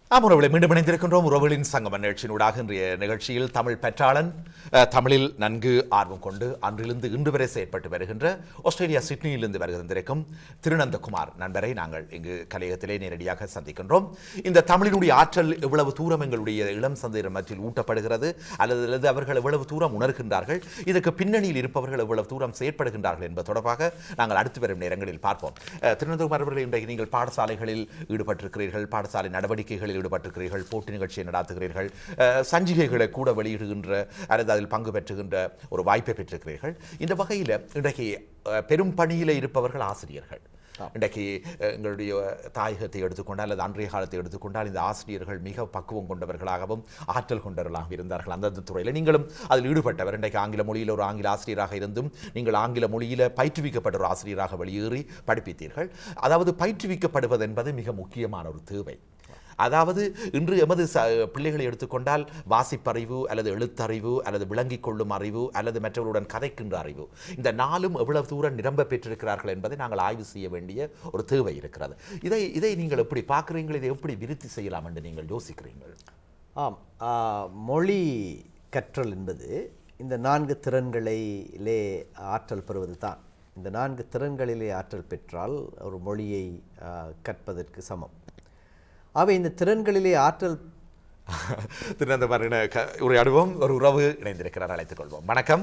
ஆம் உறவுகளை மீண்டும் இணைந்திருக்கின்றோம் உறவுகளின் சங்கம நிகழ்ச்சியினூடாக இன்றைய நிகழ்ச்சியில் தமிழ் பெற்றாளன் அஹ், தமிழில் நன்கு ஆர்வம் கொண்டு அன்றிலிருந்து இன்று வரை செயற்பட்டு வருகின்ற ஆஸ்திரேலியா சிட்னியிலிருந்து வருகின்றிருக்கும் திருநந்தகுமார் நண்பரை நாங்கள் இங்கு கலையகத்திலே நேரடியாக சந்திக்கின்றோம் இந்த தமிழினுடைய ஆற்றல் எவ்வளவு தூரம் எங்களுடைய இளம் சந்தையினர் மத்தியில் ஊட்டப்படுகிறது அல்லது அல்லது அவர்கள் எவ்வளவு தூரம் உணர்கின்றார்கள் இதற்கு பின்னணியில் இருப்பவர்கள் எவ்வளவு தூரம் செயற்படுகின்றார்கள் என்பது தொடர்பாக நாங்கள் அடுத்து வரும் நேரங்களில் பார்ப்போம் அஹ், திருநந்தகுமார் அவர்கள் இன்றைக்கு நீங்கள் பாடசாலைகளில் ஈடுபட்டிருக்கிறீர்கள் பாடசாலை நடவடிக்கைகளில் ஈடுபட்டிருக்கிறீர்கள் போட்டி நிகழ்ச்சியை நடாத்துகிறீர்கள் அஹ், சஞ்சிகைகளை கூட வெளியிடுகின்ற அல்லது அதில் பங்கு பெற்றுகின்ற ஒரு வாய்ப்பை பெற்றிருக்கிறீர்கள் இந்த வகையில் இன்றைக்கு அஹ், பெரும் பணியில் இருப்பவர்கள் ஆசிரியர்கள் இன்றைக்கு அஹ், எங்களுடைய தாயகத்தை எடுத்துக்கொண்டால் அல்லது அன்றைய காலத்தை எடுத்துக்கொண்டால் இந்த ஆசிரியர்கள் மிக பக்குவம் கொண்டவர்களாகவும் ஆற்றல் கொண்டவர்களாகவும் இருந்தார்கள் அந்தந்த துறையில் நீங்களும் அதில் ஈடுபட்டவர் இன்றைக்கு ஆங்கில மொழியில் ஒரு ஆங்கில ஆசிரியராக இருந்தும் நீங்கள் ஆங்கில மொழியில் பயிற்றுவிக்கப்பட்ட ஒரு ஆசிரியராக வெளியேறி படிப்பித்தீர்கள் அதாவது பயிற்றுவிக்கப்படுவது என்பது மிக முக்கியமான ஒரு தேவை அதாவது இன்று எமது ச பிள்ளைகளை எடுத்துக்கொண்டால் வாசிப்பறிவு அல்லது எழுத்தறிவு அல்லது விளங்கிக் கொள்ளும் அறிவு அல்லது மற்றவர்களுடன் கதைக்கின்ற அறிவு இந்த நாளும் எவ்வளவு தூரம் நிரம்ப பெற்றிருக்கிறார்கள் என்பதை நாங்கள் ஆய்வு செய்ய வேண்டிய ஒரு தேவை இருக்கிறது இதை இதை நீங்கள் எப்படி பார்க்குறீங்கள் இதை எப்படி விருத்தி செய்யலாம் என்று நீங்கள் யோசிக்கிறீர்கள் ஆம் ஆ, மொழி கற்றல் என்பது இந்த நான்கு திறன்களிலே ஆற்றல் பெறுவது தான் இந்த நான்கு திறன்களிலே ஆற்றல் பெற்றால் ஒரு மொழியை ஆ, கற்பதற்கு சமம் அவை இந்த திறன்களிலே ஆற்றல் திருநந்த மரண உரையாடுவோம் ஒரு உறவு இணைந்திருக்கிறார் அழைத்துக் கொள்வோம் வணக்கம்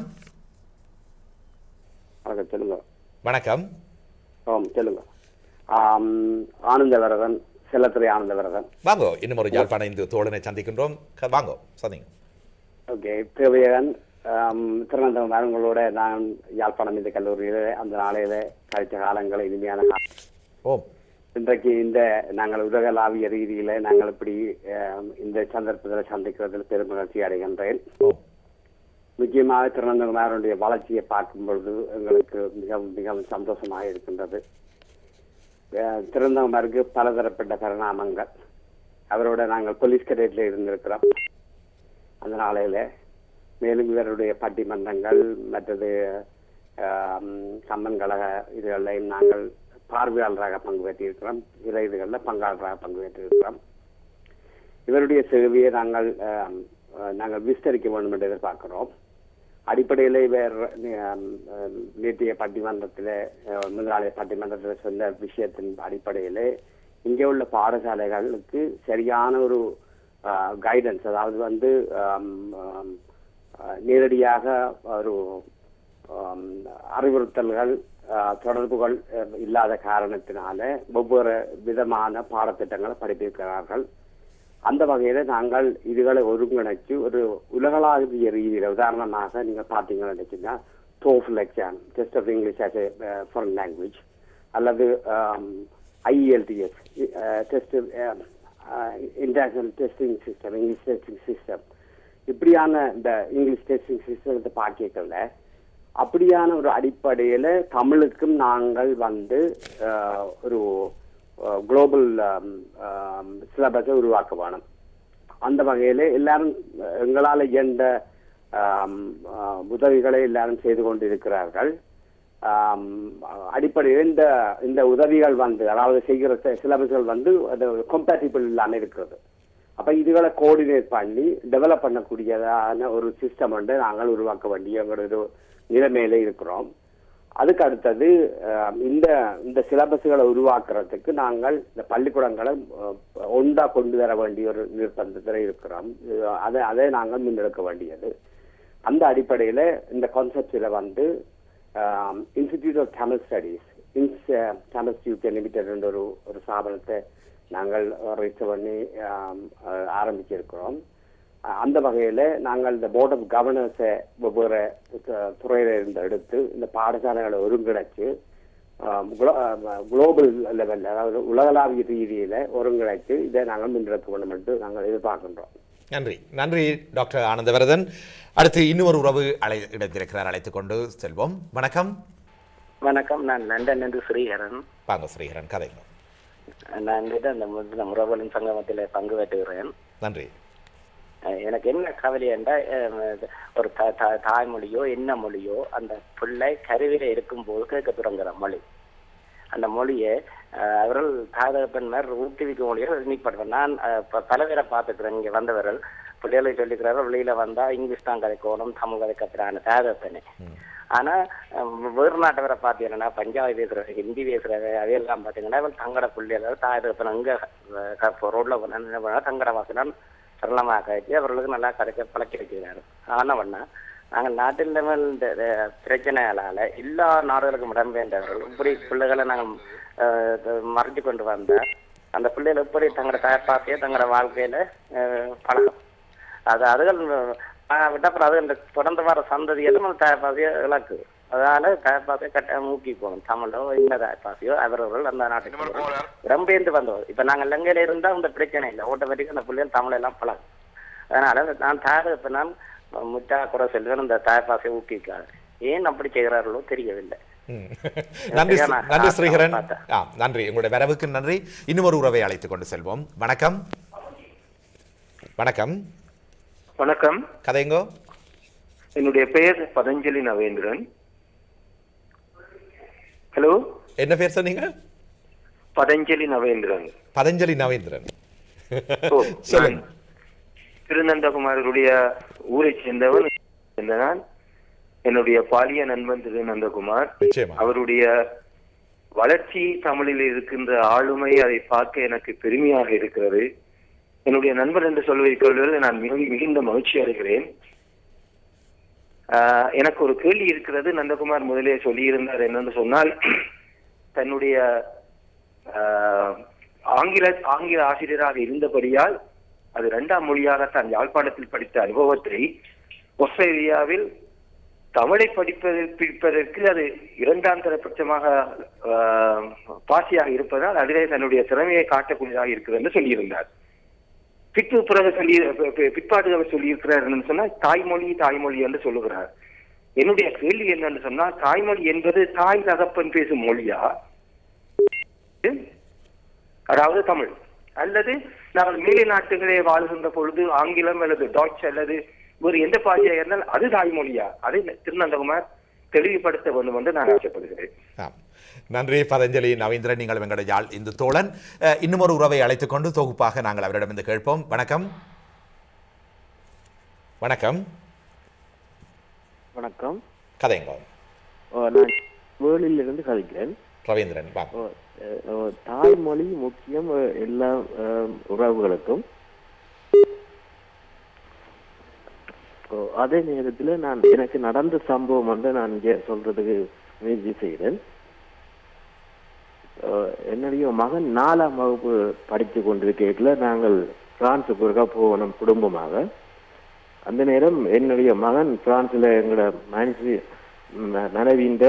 வணக்கம் சொல்லுங்க வணக்கம் ஆம் சொல்லுங்க ஆம், ஆனந்தவரதன் செல்லத்துறை ஆனந்தவரதன் வாங்கோ இன்னும் ஒரு யாழ்ப்பாண இந்த தோழனை சந்திக்கின்றோம் க- வாங்கோ சந்திங்க ஓகே தேவையகன் திருவனந்தபுரம் மரங்களோட நான் யாழ்ப்பாணம் இந்த கல்லூரியில அந்த நாளையில கழிச்ச காலங்கள் இனிமையான காலம். ஓம் இன்றைக்கு இந்த நாங்கள் உலகளாவிய ரீதியில நாங்கள் இப்படி ஆம், இந்த சந்தர்ப்பத்தில் சந்திக்கிறதில் பெருமகிழ்ச்சி அடைகின்றேன் ஓம் முக்கியமாக திருவனந்தபுரமாருடைய வளர்ச்சியை பார்க்கும் பொழுது எங்களுக்கு மிகவும் மிகவும் சந்தோஷமாக இருக்கின்றது அஹ் திருவனந்தபுரமாருக்கு பலதரப்பட்ட பரிணாமங்கள் அவரோட நாங்கள் போலீஸ் கடேட்ல இருந்திருக்கிறோம் அந்த நாளையில மேலும் இவருடைய பட்டிமன்றங்கள் மற்றது ஆம், கம்மன் கழக இதுகளையும் நாங்கள் பார்வையாளராக பங்கு பெற்றிருக்கிறோம் பிற இதுகளில் பங்காளராக பங்கு பெற்றிருக்கிறோம் இவருடைய சேவையை நாங்கள் ஆம், அஹ், நாங்கள் விஸ்தரிக்க வேண்டும் என்று எதிர்பார்க்கிறோம் அடிப்படையில் இவர் ஆம், ஆம், நேற்றைய பட்டிமன்றத்தில் அஹ், முதலாளிய பட்டிமன்றத்தில் சொன்ன விஷயத்தின் அடிப்படையில் இங்கே உள்ள பாடசாலைகளுக்கு சரியான ஒரு கைடன்ஸ் அதாவது வந்து ஆம், ஆம், அஹ், நேரடியாக ஒரு ஆம், அறிவுறுத்தல்கள் அஹ், தொடர்புகள் அஹ், இல்லாத காரணத்தினால ஒவ்வொரு விதமான பாடத்திட்டங்களை படிப்பிருக்கிறார்கள் அந்த வகையில நாங்கள் இதுகளை ஒருங்கிணைச்சு ஒரு உலகளாவிய ரீதியில உதாரணமாக நீங்க பாத்தீங்கன்னு நினைச்சீங்கன்னா TOEFL exam test of English as a foreign language அல்லது IELTS test international testing system English testing system இப்படியான இந்த இங்கிலீஷ் டெஸ்டிங் சிஸ்டத்தை பார்க்கல அப்படியான ஒரு அடிப்படையில தமிழுக்கும் நாங்கள் வந்து அஹ், ஒரு குளோபல் சிலபஸை உருவாக்க வேணும் அந்த வகையில எல்லாரும் எங்களால் இயன்ற ஆம், ஆ, உதவிகளை எல்லாரும் செய்து கொண்டிருக்கிறார்கள் ஆம், அடிப்படையில் இந்த இந்த உதவிகள் வந்து அதாவது செய்கிற சிலபஸ்கள் வந்து அது கம்பேட்டிபிள் இல்லாமல் இருக்கிறது அப்ப இதுகளை கோஆர்டினேட் பண்ணி டெவலப் பண்ணக்கூடியதான ஒரு சிஸ்டம் வந்து நாங்கள் உருவாக்க வேண்டிய ஒரு நிலைமையில இருக்கிறோம் அதுக்கு அடுத்தது அஹ், இந்த இந்த சிலபஸ்களை உருவாக்குறதுக்கு நாங்கள் இந்த பள்ளிக்கூடங்களை அஹ், ஒன்றா கொண்டு வர வேண்டிய ஒரு நிர்பந்தத்தில் இருக்கிறோம் இது- அதை அதை நாங்கள் முன்னெடுக்க வேண்டியது அந்த அடிப்படையில இந்த கான்செப்ட்ல வந்து இன்ஸ்டிடியூட் ஆஃப் தமிழ் ஸ்டடீஸ் இன்ஸ் தமிழ் யூகே லிமிடெட் என்ற ஒரு ஒரு ஸ்தாபனத்தை நாங்கள் ரிஜிஸ்டர் பண்ணி ஆம், அஹ், ஆரம்பிச்சிருக்கிறோம் அஹ் அந்த வகையில நாங்கள் இந்த போர்ட் ஆஃப் கவர்னர்ஸை ஒவ்வொரு து- துறையில இருந்து எடுத்து இந்த பாடசாலைகளை ஒருங்கிணைச்சு குளோபல் லெவல்ல அதாவது உலகளாவிய ரீதியில ஒருங்கிணைத்து இதை நாங்கள் முன்னெடுக்க வேண்டும் என்று நாங்கள் எதிர்பார்க்கின்றோம் நன்றி நன்றி டாக்டர் ஆனந்தவரதன் அடுத்து இன்னொரு உறவு அழை இணைந்திருக்கிறார் அழைத்துக் கொண்டு செல்வோம் வணக்கம் வணக்கம் நான் லண்டன் என்று ஸ்ரீஹரன் வாங்க ஸ்ரீஹரன் கதைங்க நான் வந்துட்டு அந்த முதல் முறவலின் சங்கமத்தில் பங்கு பெற்றுகிறேன் நன்றி அஹ் எனக்கு என்ன கவலை என்றால் ஒரு த- த- தாய்மொழியோ என்ன மொழியோ அந்த பிள்ளை கருவில இருக்கும்போது கேட்க தொடங்குற மொழி அந்த மொழியை அஹ், அவர்கள் தாதகப்பன்மார் ஊக்குவிக்க மொழியை நீக்கப்படுறேன் நான் அஹ், ப- பல பேரை பார்த்துக்கிறேன் இங்க வந்தவர்கள் பிள்ளைகளை சொல்லிக்கிறார்கள் வெளியில வந்தா இங்கிலீஷ் தான் கதைக்கணும் தமிழ் கதைக்கிறாங்க தாதகப்பனே ஆனா அஹ், வேறு நாட்டவரை பார்த்தீங்கன்னா பஞ்சாபி பேசுறது ஹிந்தி பேசுறது அதையெல்லாம் பார்த்தீங்கன்னா இவன் தங்கட பிள்ளைகள் தாயகப்பன் அங்க ரோட்ல பண்ணா தங்கட வாசனம் சரளமாக கழிச்சு அவர்களுக்கு நல்லா கதைக்க பழக்கி வைக்கிறாரு ஆனா பண்ணா நாங்கள் நாட்டில் லெவல் இந்த இந்த பிரச்சனைகளால எல்லா நாடுகளுக்கும் இடம்பெயர்ந்தவர்கள் இப்படி பிள்ளைகளை நாங்கள் மறைஞ்சு கொண்டு வந்த அந்த பிள்ளைகள் எப்படி தங்களோட தயப்பாசையை தங்களோட வாழ்க்கையில அஹ், பழகும் அது அதுகள் ஆஹ், விட்டப்புறம் அது அந்த தொடர்ந்து வர சந்ததிகளும் அந்த தயப்பாசையை இழக்கு அதனால தயப்பாசையை கட்டாயம் ஊக்கி போகணும் தமிழோ இந்த தயப்பாசையோ அவரவர்கள் அந்த நாட்டுக்கு இடம்பெயர்ந்து வந்தவர் இப்ப நாங்க இலங்கையில இருந்தா இந்த பிரச்சனை இல்லை ஓட்டோமேட்டிக்கா அந்த பிள்ளைகள் தமிழ் எல்லாம் பழகும் அதனால நான் தார இப்ப நான் முற்றா குறை செல்வன் இந்த தாய்ப்பாசை ஊக்குவிக்காது ஏன் அப்படி செய்கிறார்களோ தெரியவில்லை ம். நன்றி சரியா, நான் நன்றி ஸ்ரீகரன் பார்த்தேன். ஆ நன்றி உங்களுடைய வரவுக்கு நன்றி இன்னும் ஒரு உறவை அழைத்துக் கொண்டு செல்வோம் வணக்கம் வணக்கம் வணக்கம் கதைங்கோ என்னுடைய பெயர் பதஞ்சலி நவேந்திரன் ஹலோ என்ன பேர் சொன்னீங்க பதஞ்சலி நவேந்திரன் பதஞ்சலி நவேந்திரன் ஓ, சொல்லுங்க நான் திருநந்தகுமாரருடைய ஊரை சேர்ந்தவன் சேர்ந்த நான் என்னுடைய பாலிய நண்பன் திருநந்தகுமார் நிச்சயமா அவருடைய வளர்ச்சி தமிழில் இருக்கின்ற ஆளுமை அதை பார்க்க எனக்கு பெருமையாக இருக்கிறது என்னுடைய நண்பர் என்று சொல்வதைக் கொள்வதில் நான் மிக மிகுந்த மகிழ்ச்சி அடைகிறேன் ஆஹ், எனக்கு ஒரு கேள்வி இருக்கிறது நந்தகுமார் முதலே சொல்லியிருந்தார் என்னன்னு சொன்னால் தன்னுடைய ஆஹ், ஆங்கில ஆங்கில ஆசிரியராக இருந்தபடியால் அது இரண்டாம் மொழியாக தான் யாழ்ப்பாணத்தில் படித்த அனுபவத்தை ஆஸ்திரேலியாவில் தமிழை படிப்பது பிடிப்பதற்கு அது இரண்டாம் தரப்பட்சமாக ஆஹ், பாசியாக இருப்பதால் அதிலே தன்னுடைய திறமையை காட்டக்கூடியதாக இருக்கிறது என்று சொல்லியிருந்தார் பிற்பு பிறகு சொல்லி பி- பி- பிற்பாடு அவர் சொல்லியிருக்கிறார் என்று சொன்னால் தாய்மொழி தாய்மொழி என்று சொல்லுகிறார் என்னுடைய கேள்வி என்னன்னு சொன்னால் தாய்மொழி என்பது தாய் தகப்பன் பேசும் மொழியா அதாவது தமிழ் அல்லது நாங்கள் மேலை நாட்டுகளே வாழ்கின்ற பொழுது ஆங்கிலம் அல்லது டாச் அல்லது வேறு எந்த பாஷையாக இருந்தால் அது தாய்மொழியா அதை திருநந்தகுமார் தெளிவுபடுத்த வேண்டும் என்று நான் ஆசைப்படுகிறேன் ஆம். நன்றி பதஞ்சலி நவீந்திரன் நீங்கள் எங்களுடைய யாழ் இந்து தோழன் அஹ், இன்னும் ஒரு உறவை அழைத்துக் கொண்டு தொகுப்பாக நாங்கள் அவரிடமிருந்து கேட்போம் வணக்கம் வணக்கம் வணக்கம் கதைங்கோ ஓ, நான் வேலிலிருந்து கதைக்கிறேன் ரவீந்திரன் வாங்க ஓ, அஹ், ஓ, தாய்மொழி முக்கியம் அஹ், எல்லா அஹ், உறவுகளுக்கும் ஓ, அதே நேரத்தில் நான் எனக்கு நடந்த சம்பவம் வந்து நான் இங்கே சொல்றதுக்கு முயற்சி செய்கிறேன் ஓ, என்னுடைய மகன் நாலாம் வகுப்பு படித்து கொண்டிருக்கையில் நாங்கள் பிரான்ஸுக்கு ஒருக்கா போகணும் குடும்பமாக அந்த நேரம் என்னுடைய மகன் பிரான்ஸ்ல எங்களோட மனைவி ம- மனைவியின்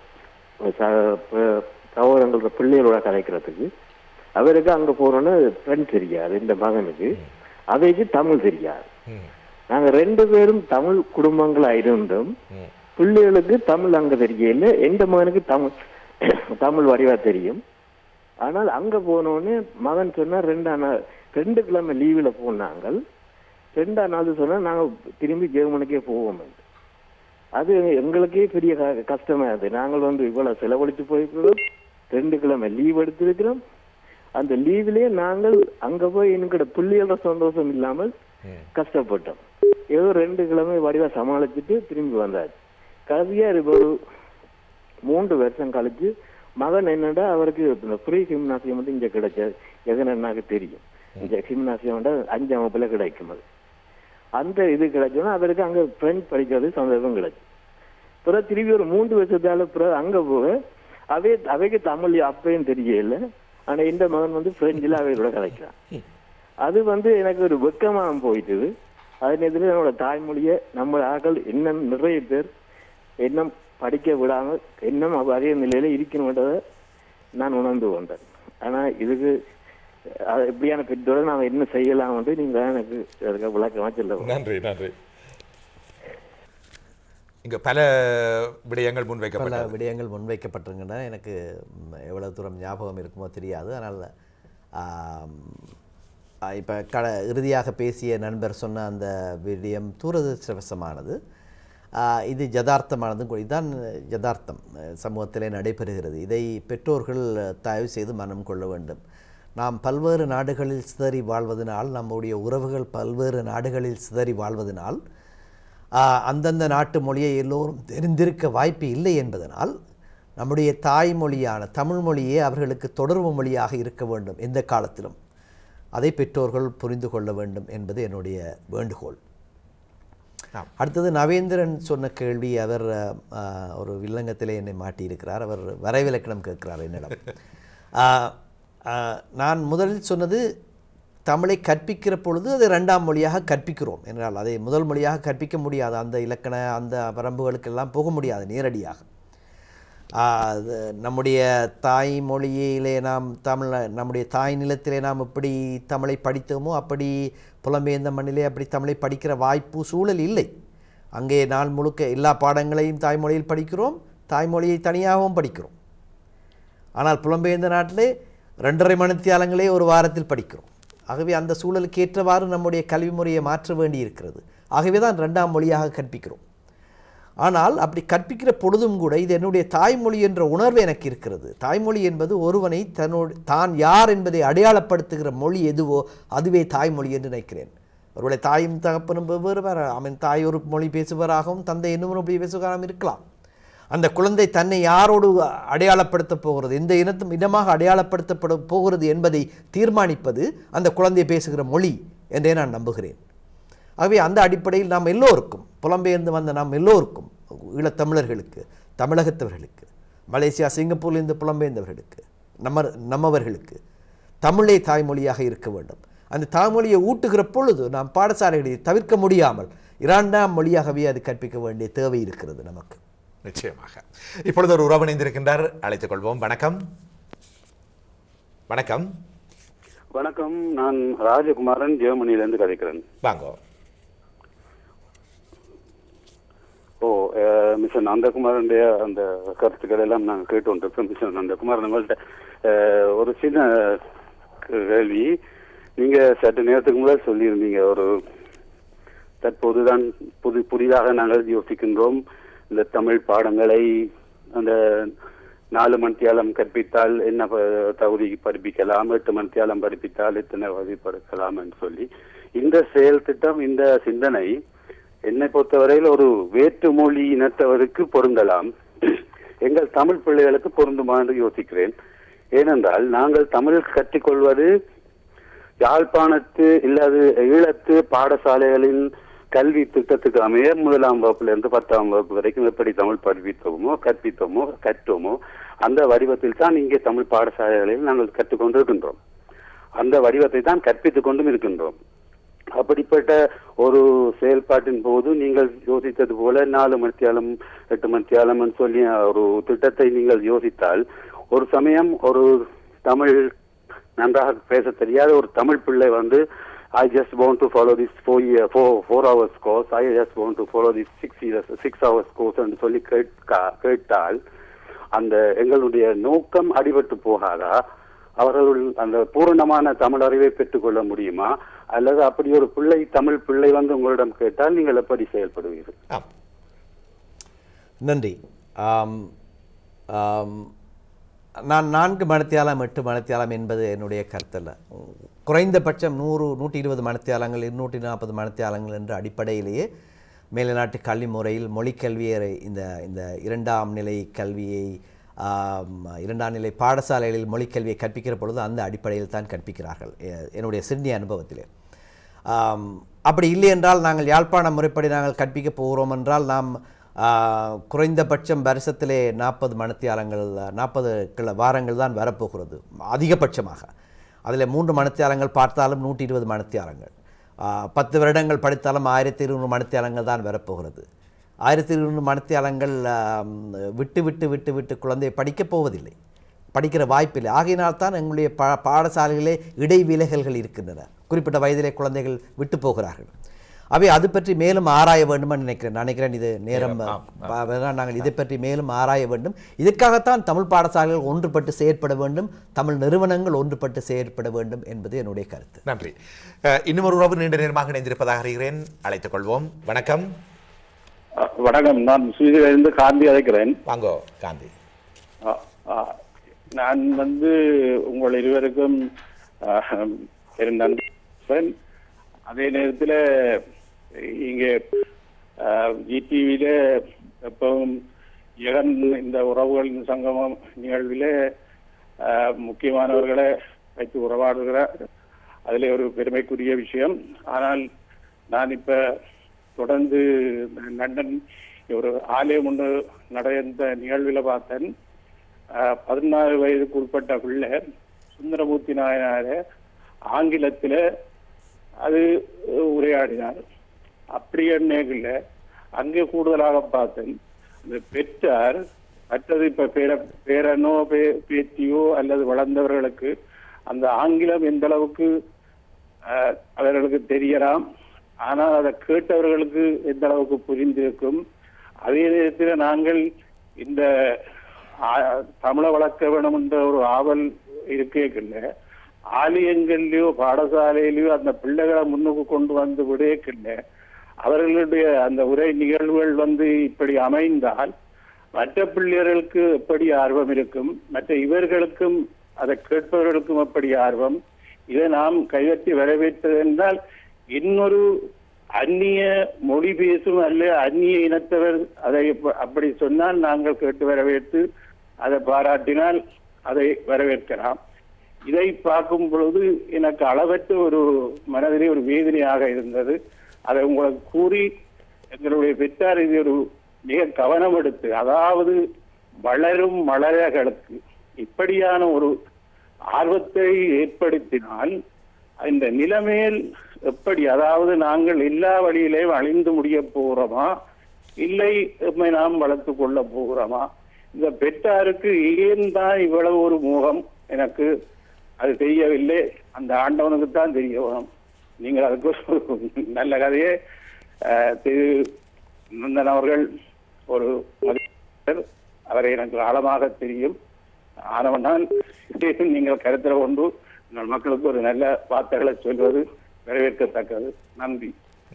சகோதரங்களோட பிள்ளைகளோட கதைக்கிறதுக்கு அவருக்கு அங்க போனோன்னு ஃப்ரெண்ட் தெரியாது இந்த மகனுக்கு அவைக்கு தமிழ் தெரியாது ம், நாங்க ரெண்டு பேரும் தமிழ் குடும்பங்களா இருந்தும் ம், பிள்ளைகளுக்கு தமிழ் அங்க தெரியல எந்த மகனுக்கு தமிழ் தமிழ் வடிவா தெரியும் ஆனால் அங்க போனோடனே மகன் சொன்னா ரெண்டாம் நாள் ரெண்டு கிழமை லீவுல போனாங்கள் ரெண்டாம் நாள் சொன்னா நாங்க திரும்பி ஜெர்மனுக்கே போவோம் அது எங்களுக்கே பெரிய க- கஷ்டமா இருந்தது நாங்கள் வந்து இவ்வளவு செலவழித்து போயிருக்கிறோம் ரெண்டு கிழமை லீவ் எடுத்திருக்கிறோம் அந்த லீவ்லயே நாங்கள் அங்க போய் என்கிட்ட பிள்ளைகளோட சந்தோஷம் இல்லாமல் ம். கஷ்டப்பட்டோம் ஏதோ ரெண்டு கிழமை வடிவா சமாளிச்சுட்டு திரும்பி வந்தாச்சு கடைசியா இது ஒரு மூன்று வருஷம் கழிச்சு மகன் என்னடா அவருக்கு இந்த ஃப்ரீ ஹிம்னாசியம் வந்து இங்க கிடைச்சது எதனாக்கு தெரியும் இந்த ஹிம்னாசியம் வந்து அஞ்சாம் வகுப்புல கிடைக்கும் அது அந்த இது கிடைச்சோன்னா அவருக்கு அங்க பிரெஞ்சு படிக்கிறது சந்தர்ப்பம் கிடைச்சு பிறகு திரும்பி ஒரு மூன்று வருஷத்தால பிறகு அங்க போக அவை அவைக்கு தமிழ் அப்பயும் தெரியல ஆனா இந்த மகன் வந்து பிரெஞ்சில் அவையோட கதைக்கிறான் அது வந்து எனக்கு ஒரு வெக்கமா போயிட்டுது அதே நேரத்தில் என்னோட தாய்மொழியை நம்ம ஆக்கள் இன்னும் நிறைய பேர் இன்னும் படிக்க விடாம இன்னும் அவ அதே நிலையில இருக்கணுன்றதை நான் உணர்ந்து கொண்டேன் ஆனா இதுக்கு அஹ், இப்படியான பெற்றோரை நாம என்ன செய்யலாம் வந்து நீங்க தான் எனக்கு அதுக்கு விளக்கமா சொல்ல நன்றி நன்றி இங்க பல விடயங்கள் பல முன்வைக்கப்பட்டது விடயங்கள் முன்வைக்கப்பட்டிருக்கின்றன எனக்கு ம், எவ்வளவு தூரம் ஞாபகம் இருக்குமோ தெரியாது ஆனால் இப்போ க இறுதியாக பேசிய நண்பர் சொன்ன அந்த விடயம் தூரதிருஷ்டவசமானது ஆஹ், இது யதார்த்தமானதும் கூட இதுதான் யதார்த்தம் அஹ், சமூகத்திலே நடைபெறுகிறது இதை பெற்றோர்கள் தயவு செய்து மனம் கொள்ள வேண்டும் நாம் பல்வேறு நாடுகளில் சிதறி வாழ்வதனால் நம்முடைய உறவுகள் பல்வேறு நாடுகளில் சிதறி வாழ்வதனால் ஆஹ், அந்தந்த நாட்டு மொழியை எல்லோரும் தெரிந்திருக்க வாய்ப்பு இல்லை என்பதனால் நம்முடைய தாய்மொழியான தமிழ் மொழியே அவர்களுக்கு தொடர்பு மொழியாக இருக்க வேண்டும் எந்த காலத்திலும் அதை பெற்றோர்கள் புரிந்து கொள்ள வேண்டும் என்பது என்னுடைய வேண்டுகோள் ஆம். அடுத்தது நவேந்திரன் சொன்ன கேள்வி அவர் அஹ், ஒரு வில்லங்கத்திலே என்னை மாட்டியிருக்கிறார் அவர் வரைவிலக்கணம் கேட்கிறார் என்னிடம் அஹ், அஹ், நான் முதலில் சொன்னது தமிழை கற்பிக்கிற பொழுது அதை ரெண்டாம் மொழியாக கற்பிக்கிறோம் என்றால் அதை முதல் மொழியாக கற்பிக்க முடியாது அந்த இலக்கண அந்த வரம்புகளுக்கெல்லாம் போக முடியாது நேரடியாக ஆஹ் அது நம்முடைய தாய்மொழியிலே நாம் தமிழ் நம்முடைய தாய் நிலத்திலே நாம் எப்படி தமிழை படித்தோமோ அப்படி புலம்பெயர்ந்த மண்ணிலே அப்படி தமிழை படிக்கிற வாய்ப்பு சூழல் இல்லை அங்கே நாள் முழுக்க எல்லா பாடங்களையும் தாய்மொழியில் படிக்கிறோம் தாய்மொழியை தனியாகவும் படிக்கிறோம் ஆனால் புலம்பெயர்ந்த நாட்டிலே ரெண்டரை மணித்தியாலங்களே ஒரு வாரத்தில் படிக்கிறோம் ஆகவே அந்த சூழலுக்கு ஏற்றவாறு நம்முடைய கல்வி முறையை மாற்ற வேண்டி இருக்கிறது ஆகவே தான் ரெண்டாம் மொழியாக கற்பிக்கிறோம் ஆனால் அப்படி கற்பிக்கிற பொழுதும் கூட இது என்னுடைய தாய்மொழி என்ற உணர்வு எனக்கு இருக்கிறது தாய்மொழி என்பது ஒருவனை தன்னோடு தான் யார் என்பதை அடையாளப்படுத்துகிற மொழி எதுவோ அதுவே தாய்மொழி என்று நினைக்கிறேன் ஒருவேளை தாயும் தகப்பனும் வெவ்வேறு வேறு அவன் தாய் ஒரு மொழி பேசுபவராகவும் தந்தை இன்னும் மொழி பேசுபவராகவும் இருக்கலாம் அந்த குழந்தை தன்னை யாரோடு அடையாளப்படுத்தப் போகிறது எந்த இனத்தும் இனமாக அடையாளப்படுத்தப்பட போகிறது என்பதை தீர்மானிப்பது அந்த குழந்தை பேசுகிற மொழி என்றே நான் நம்புகிறேன் ஆகவே அந்த அடிப்படையில் நாம் எல்லோருக்கும் புலம்பெயர்ந்து வந்த நாம் எல்லோருக்கும் ஈழத்தமிழர்களுக்கு தமிழகத்தவர்களுக்கு மலேசியா சிங்கப்பூர்லேருந்து புலம்பெயர்ந்தவர்களுக்கு நம்ம நம்மவர்களுக்கு தமிழே தாய்மொழியாக இருக்க வேண்டும் அந்த தாய்மொழியை ஊட்டுகிற பொழுது நாம் பாடசாலைகளில் தவிர்க்க முடியாமல் இரண்டாம் மொழியாகவே அது கற்பிக்க வேண்டிய தேவை இருக்கிறது நமக்கு நிச்சயமாக இப்பொழுது ஒரு உறவு இணைந்திருக்கின்றார் அழைத்துக் கொள்வோம் வணக்கம் வணக்கம் வணக்கம் நான் ராஜகுமாரன் ஜெர்மனியிலிருந்து கதைக்கிறேன் வாங்கோ ஓ மிஸ்டர் நந்தகுமாரனுடைய அந்த கருத்துக்கள் எல்லாம் நாங்கள் கேட்டு கொண்டிருக்கோம் மிஸ்டர் நந்தகுமாரன் உங்கள்கிட்ட அஹ், ஒரு சின்ன கேள்வி நீங்க சற்று நேரத்துக்கு முதல் சொல்லியிருந்தீங்க ஒரு தற்போதுதான் புது புதிதாக நாங்கள் யோசிக்கின்றோம் இந்த தமிழ் பாடங்களை அந்த நாலு மணித்தியாலம் கற்பித்தால் என்ன ப- தகுதி படிப்பிக்கலாம் எட்டு மணித்தியாலம் படிப்பித்தால் எத்தனை வகை படிக்கலாம் என்று சொல்லி இந்த செயல் திட்டம் இந்த சிந்தனை என்னை பொறுத்தவரையில் ஒரு வேற்று மொழி இனத்தவருக்கு பொருந்தலாம் எங்கள் தமிழ் பிள்ளைகளுக்கு பொருந்துமா என்று யோசிக்கிறேன் ஏனென்றால் நாங்கள் தமிழ் கற்றுக்கொள்வது யாழ்ப்பாணத்து இல்லாது ஈழத்து பாடசாலைகளின் கல்வி திட்டத்துக்கு அமைய முதலாம் வகுப்புல இருந்து பத்தாம் வகுப்பு வரைக்கும் எப்படி தமிழ் படிப்பித்தோமோ கற்பித்தோமோ கற்றோமோ அந்த வடிவத்தில் தான் இங்கே தமிழ் பாடசாலைகளில் நாங்கள் கற்றுக்கொண்டிருக்கின்றோம் அந்த வடிவத்தை தான் கற்பித்துக் கொண்டும் இருக்கின்றோம் அப்படிப்பட்ட ஒரு செயல்பாட்டின் போது நீங்கள் யோசித்தது போல நாலு மணித்தியாலம் எட்டு மணித்தியாலம் சொல்லி ஒரு திட்டத்தை நீங்கள் யோசித்தால் ஒரு சமயம் ஒரு தமிழ் நன்றாக பேச தெரியாத ஒரு தமிழ் பிள்ளை வந்து I just want to follow this four year four four hours course I just want to follow this six years six hours course என்று சொல்லி கேட்கா- கேட்டால் அந்த எங்களுடைய நோக்கம் அடிபட்டு போகாதா அவர்கள் அந்த பூரணமான தமிழ் அறிவை பெற்றுக்கொள்ள முடியுமா அல்லது அப்படி ஒரு பிள்ளை தமிழ் பிள்ளை வந்து உங்களிடம் கேட்டால் நீங்கள் எப்படி செயல்படுவீர்கள் ஆம் நன்றி ஆம், ஆம், நான் நான்கு மணித்தியாலம் எட்டு மணித்தியாலம் என்பது என்னுடைய கருத்தல்ல குறைந்தபட்சம் நூறு நூற்றி இருபது மணித்தியாலங்கள் இருநூற்றி நாற்பது மணித்தியாலங்கள் என்ற அடிப்படையிலேயே மேல்நாட்டு கல்வி முறையில் மொழிக்கல்வியை இந்த இந்த இரண்டாம் நிலை கல்வியை ஆம், இரண்டாம் நிலை பாடசாலைகளில் மொழிக்கல்வியை கற்பிக்கிற பொழுது அந்த அடிப்படையில் தான் கற்பிக்கிறார்கள் எ- என்னுடைய சிட்னி அனுபவத்திலே ஆம், அப்படி இல்லை என்றால் நாங்கள் யாழ்ப்பாண முறைப்படி நாங்கள் கற்பிக்கப் போகிறோம் என்றால் நாம் ஆ, குறைந்தபட்சம் வருஷத்திலே நாற்பது மணித்தியாலங்கள் நாற்பது கிள வாரங்கள் தான் வரப்போகிறது அதிகபட்சமாக அதில் மூன்று மணித்தியாலங்கள் பார்த்தாலும் நூற்றி இருபது மணித்தியாலங்கள் ஆ, பத்து வருடங்கள் படித்தாலும் ஆயிரத்தி இருநூறு மணித்தியாலங்கள் தான் வரப்போகிறது ஆயிரத்தி இருநூறு மணித்தியாலங்கள் ஆம், விட்டு விட்டு விட்டு விட்டு குழந்தை படிக்கப் போவதில்லை படிக்கிற வாய்ப்பில்லை ஆகையினால் தான் எங்களுடைய பா பாடசாலைகளே இடைவிலகல்கள் இருக்கின்றன குறிப்பிட்ட வயதிலே குழந்தைகள் விட்டு போகிறார்கள் அவை அது பற்றி மேலும் ஆராய வேண்டும் நினைக்கிறேன் நான் நினைக்கிறேன் இது நேரம் நேரம், ஆம், ப- அதனால் நாங்கள் இதை பற்றி மேலும் ஆராய வேண்டும் இதற்காகத்தான் தமிழ் பாடசாலைகள் ஒன்றுபட்டு செயற்பட வேண்டும் தமிழ் நிறுவனங்கள் ஒன்றுபட்டு செயற்பட வேண்டும் என்பது என்னுடைய கருத்து நன்றி அஹ், இன்னும் ஒரு உறவு நீண்ட நேரமாக இணைந்திருப்பதாக அறிகிறேன் அழைத்துக் கொள்வோம் வணக்கம் அ, வணக்கம் நான் சுவிதிலிருந்து காந்தி அழைக்கிறேன் வாங்கோ காந்தி அ, அ, நான் வந்து உங்கள் இருவருக்கும் அ, பெரும் நன்றி சொல்றேன். அதே நேரத்தில் இங்கே ஜிடிவியில எப்பவும் ஜெகன் இந்த உறவுகளின் சங்கமம் நிகழ்விலே அ, முக்கியமானவர்களை வைத்து உறவாடுகிறார் அதிலே ஒரு பெருமைக்குரிய விஷயம் ஆனால் நான் இப்ப தொடர்ந்து லண்டன் ஒரு ஆலயம் ஒன்று நடந்த நிகழ்வில் பார்த்தேன் அஹ், பதினாறு வயதுக்கு உட்பட்ட பிள்ளை சுந்தரமூர்த்தி நாயனார ஆங்கிலத்தில் அது அஹ், உரையாடினார் அப்படி என்ன அங்கே கூடுதலாக பார்த்தேன் அந்த பெற்றார் மற்றது இப்ப பேர பேரனோ பே- பேத்தியோ அல்லது வளர்ந்தவர்களுக்கு அந்த ஆங்கிலம் எந்த அளவுக்கு அஹ், அவர்களுக்கு தெரியலாம் ஆனால் அதை கேட்டவர்களுக்கு எந்த அளவுக்கு புரிந்திருக்கும் அதே நேரத்தில் நாங்கள் இந்த ஆ- தமிழை வளர்க்க வேணும் என்ற ஒரு ஆவல் இருக்கேக்கில்ல ஆலயங்கள்லயோ பாடசாலையிலயோ அந்த பிள்ளைகளை முன்னுக்கு கொண்டு வந்து விடேக்கில்ல அவர்களுடைய அந்த உரை நிகழ்வுகள் வந்து இப்படி அமைந்தால் மற்ற பிள்ளைகளுக்கு எப்படி ஆர்வம் இருக்கும் மற்ற இவர்களுக்கும் அதை கேட்பவர்களுக்கும் எப்படி ஆர்வம் இதை நாம் கையெட்டி வரவேற்றது என்றால் இன்னொரு அந்நிய மொழி பேசும் அல்ல அந்நிய இனத்தவர் அதை இப்ப- அப்படி சொன்னால் நாங்கள் கேட்டு வரவேற்று அதை பாராட்டினால் அதை வரவேற்கலாம் இதை பார்க்கும் பொழுது எனக்கு அளவற்ற ஒரு மனதிலே ஒரு வேதனையாக இருந்தது அதை உங்களுக்கு கூறி எங்களுடைய பெற்றார் இது ஒரு மிக கவனம் எடுத்து அதாவது வளரும் மலர்களுக்கு இப்படியான ஒரு ஆர்வத்தை ஏற்படுத்தினால் இந்த நிலைமையில் எப்படி அதாவது நாங்கள் எல்லா வழியிலேயும் அழிந்து முடிய போகிறோமா இல்லை எம்மை நாம் வளர்த்து கொள்ள போகிறோமா இந்த பெற்றாருக்கு ஏன் தான் இவ்வளவு ஒரு மோகம் எனக்கு அது தெரியவில்லை அந்த ஆண்டவனுக்கு தான் தெரிய வேணும் நீங்கள் அதுக்கு ஒரு நல்ல கதையை அஹ், திரு நந்தன் அவர்கள் ஒரு மதிப்பர். அவரை எனக்கு ஆழமாக தெரியும் ஆனவனால் இதையும் நீங்கள் கருத்தில் கொண்டு உங்கள் மக்களுக்கு ஒரு நல்ல வார்த்தைகளை சொல்வது வரவேற்கத்தக்கது நன்றி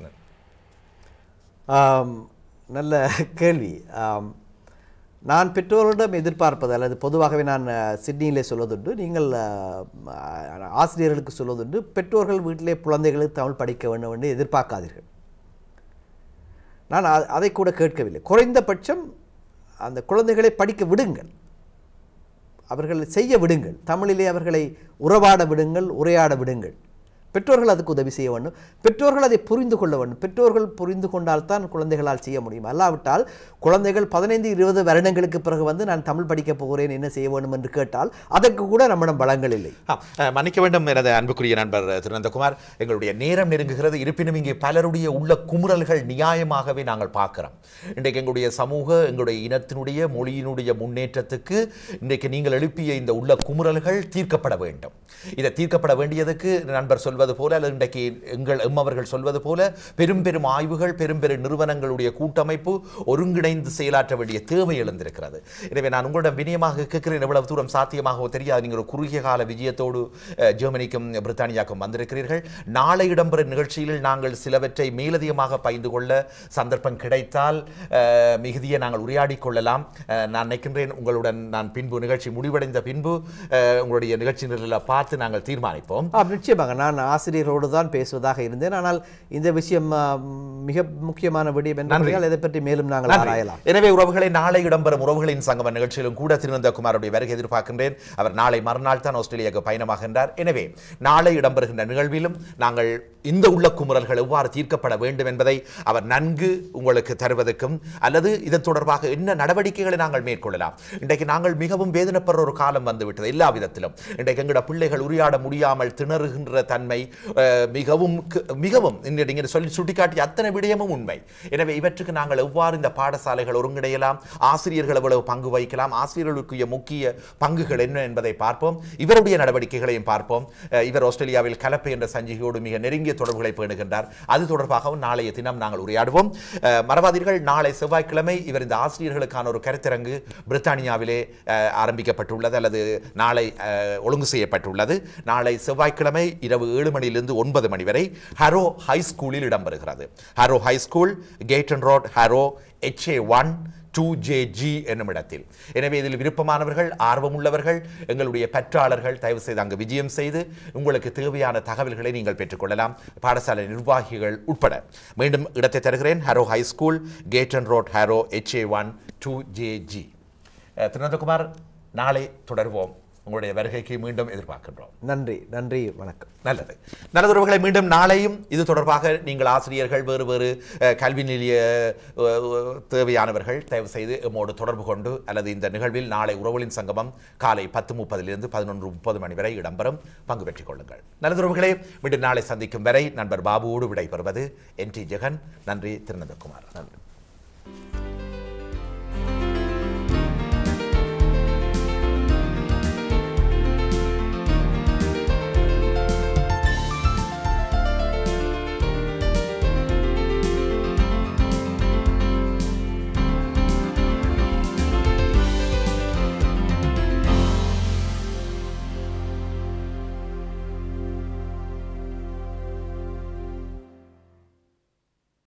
ஆம், நல்ல கேள்வி ஆம், நான் பெற்றோரிடம் எதிர்பார்ப்பது அல்லது பொதுவாகவே நான் அஹ், சிட்னியிலே சொல்வதுண்டு நீங்கள் அஹ், ஆசிரியர்களுக்கு சொல்வதுண்டு பெற்றோர்கள் வீட்டிலே குழந்தைகளுக்கு தமிழ் படிக்க வேண்டும் என்று எதிர்பார்க்காதீர்கள் நான் அ- அதை கூட கேட்கவில்லை குறைந்தபட்சம் அந்த குழந்தைகளை படிக்க விடுங்கள் அவர்களை செய்ய விடுங்கள் தமிழிலே அவர்களை உறவாட விடுங்கள் உரையாட விடுங்கள் பெற்றோர்கள் அதுக்கு உதவி செய்ய வேண்டும் பெற்றோர்கள் அதை புரிந்து கொள்ள வேண்டும் பெற்றோர்கள் புரிந்து கொண்டால்தான் குழந்தைகளால் செய்ய முடியும் அல்லாவிட்டால் குழந்தைகள் பதினைந்து இருபது வருடங்களுக்கு பிறகு வந்து நான் தமிழ் படிக்கப் போகிறேன் என்ன செய்ய வேண்டும் என்று கேட்டால் அதற்கு கூட நம்மிடம் வளங்கள் இல்லை ஆ, அஹ், மன்னிக்க வேண்டும் எனது அன்புக்குரிய நண்பர் திருநந்தகுமார் எங்களுடைய நேரம் நெருங்குகிறது இருப்பினும் இங்கே பலருடைய உள்ள குமுறல்கள் நியாயமாகவே நாங்கள் பார்க்கிறோம் இன்றைக்கு எங்களுடைய சமூக எங்களுடைய இனத்தினுடைய மொழியினுடைய முன்னேற்றத்துக்கு இன்றைக்கு நீங்கள் எழுப்பிய இந்த உள்ள குமுறல்கள் தீர்க்கப்பட வேண்டும் இதை தீர்க்கப்பட வேண்டியதுக்கு நண்பர் சொல்வது போல அல்லது இன்றைக்கு எங்கள் எம்மவர்கள் சொல்வது போல பெரும் பெரும் ஆய்வுகள் பெரும் பெரும் நிறுவனங்களுடைய கூட்டமைப்பு ஒருங்கிணைந்து செயலாற்ற வேண்டிய தேவை எழுந்திருக்கிறது எனவே நான் உங்களிடம் வினயமாக கேட்கிறேன் எவ்வளவு தூரம் சாத்தியமாகவோ தெரியாது நீங்கள் ஒரு குறுகிய கால விஜயத்தோடு அஹ், ஜெர்மனிக்கும் பிரித்தானியாவுக்கும் வந்திருக்கிறீர்கள் நாளை இடம்பெறும் நிகழ்ச்சியில் நாங்கள் சிலவற்றை மேலதிகமாக பகிர்ந்து கொள்ள சந்தர்ப்பம் கிடைத்தால் அஹ், மிகுதியை நாங்கள் உரையாடிக் கொள்ளலாம் அஹ், நான் நினைக்கின்றேன் உங்களுடன் நான் பின்பு நிகழ்ச்சி முடிவடைந்த பின்பு அஹ், உங்களுடைய நிகழ்ச்சி நிரலை பார்த்து நாங்கள் தீர்மானிப்போம் ஆ நிச்சயமாக நான் ஆசிரியர்களோடு தான் பேசுவதாக இருந்தேன் ஆனால் இந்த விஷயம் ஆ, மிக முக்கியமான விடயம் என்பதால் இதை பற்றி மேலும் நாங்கள் நன்றி. ஆராயலாம் எனவே உறவுகளை நாளை இடம்பெறும் உறவுகளின் சங்கம நிகழ்ச்சியிலும் கூட திருநந்தகுமாருடைய வருகை எதிர்பார்க்கின்றேன் அவர் நாளை மறுநாள் தான் ஆஸ்திரேலியாவுக்கு பயணமாகின்றார் எனவே நாளை இடம்பெறுகின்ற நிகழ்விலும் நாங்கள் இந்த உள்ள குமுறல்கள் எவ்வாறு தீர்க்கப்பட வேண்டும் என்பதை அவர் நன்கு உங்களுக்கு தருவதற்கும் அல்லது இதன் தொடர்பாக என்ன நடவடிக்கைகளை நாங்கள் மேற்கொள்ளலாம் இன்றைக்கு நாங்கள் மிகவும் வேதனைப்படுற ஒரு காலம் வந்துவிட்டது எல்லா விதத்திலும் இன்றைக்கு எங்களோட பிள்ளைகள் உரையாட முடியாமல் திணறுகின்ற தன்மை அஹ், மிகவும் கு- மிகவும் இந்த நீங்கள் சொல்லி சுட்டிக்காட்டிய அத்தனை விடயமும் உண்மை எனவே இவற்றுக்கு நாங்கள் எவ்வாறு இந்த பாடசாலைகள் ஒருங்கிணையலாம் ஆசிரியர்கள் எவ்வளவு பங்கு வகிக்கலாம் ஆசிரியர்களுக்குரிய முக்கிய பங்குகள் என்ன என்பதை பார்ப்போம் இவருடைய நடவடிக்கைகளையும் பார்ப்போம் அஹ், இவர் ஆஸ்திரேலியாவில் கலப்பை என்ற சஞ்சிகையோடு மிக நெருங்கிய தொடர்புகளை பேணுகின்றார் அது தொடர்பாகவும் நாளைய தினம் நாங்கள் உரையாடுவோம் அஹ், மறவாதீர்கள் நாளை செவ்வாய்க்கிழமை இவர் இந்த ஆசிரியர்களுக்கான ஒரு கருத்தரங்கு பிரித்தானியாவிலே அஹ், ஆரம்பிக்கப்பட்டுள்ளது அல்லது நாளை அஹ், ஒழுங்கு செய்யப்பட்டுள்ளது நாளை செவ்வாய்க்கிழமை இரவு ஏழு ஏழு மணியிலிருந்து ஒன்பது மணி வரை ஹரோ ஹை ஸ்கூலில் இடம்பெறுகிறது Harrow high school Gayton road Harrow HA one two J G என்னும் இடத்தில் எனவே இதில் விருப்பமானவர்கள் ஆர்வமுள்ளவர்கள் எங்களுடைய பற்றாளர்கள் தயவு செய்து அங்கு விஜயம் செய்து உங்களுக்கு தேவையான தகவல்களை நீங்கள் பெற்றுக்கொள்ளலாம் பாடசாலை நிர்வாகிகள் உட்பட மீண்டும் இடத்தை தருகிறேன் Harrow high school Gayton road Harrow HA one two J G Thirunandakumar நாளை தொடர்வோம் உங்களுடைய வருகைக்கு மீண்டும் எதிர்பார்க்கின்றோம் நன்றி நன்றி வணக்கம் நல்லது நல்லது உறவுகளை மீண்டும் நாளையும் இது தொடர்பாக நீங்கள் ஆசிரியர்கள் வேறு வேறு அஹ், கல்வி நிலைய அஹ், அஹ், தேவையானவர்கள் தயவு செய்து எம்மோடு தொடர்பு கொண்டு அல்லது இந்த நிகழ்வில் நாளை உறவுகளின் சங்கமம் காலை பத்து முப்பதிலிருந்து பதினொன்று முப்பது மணி வரை இடம்பெறும் பங்கு பெற்றுக் கொள்ளுங்கள் நல்லது உறவுகளே மீண்டும் நாளை சந்திக்கும் வரை நண்பர் பாபுவோடு விடைபெறுவது என் டி ஜெகன் நன்றி திருநந்தகுமார் நன்றி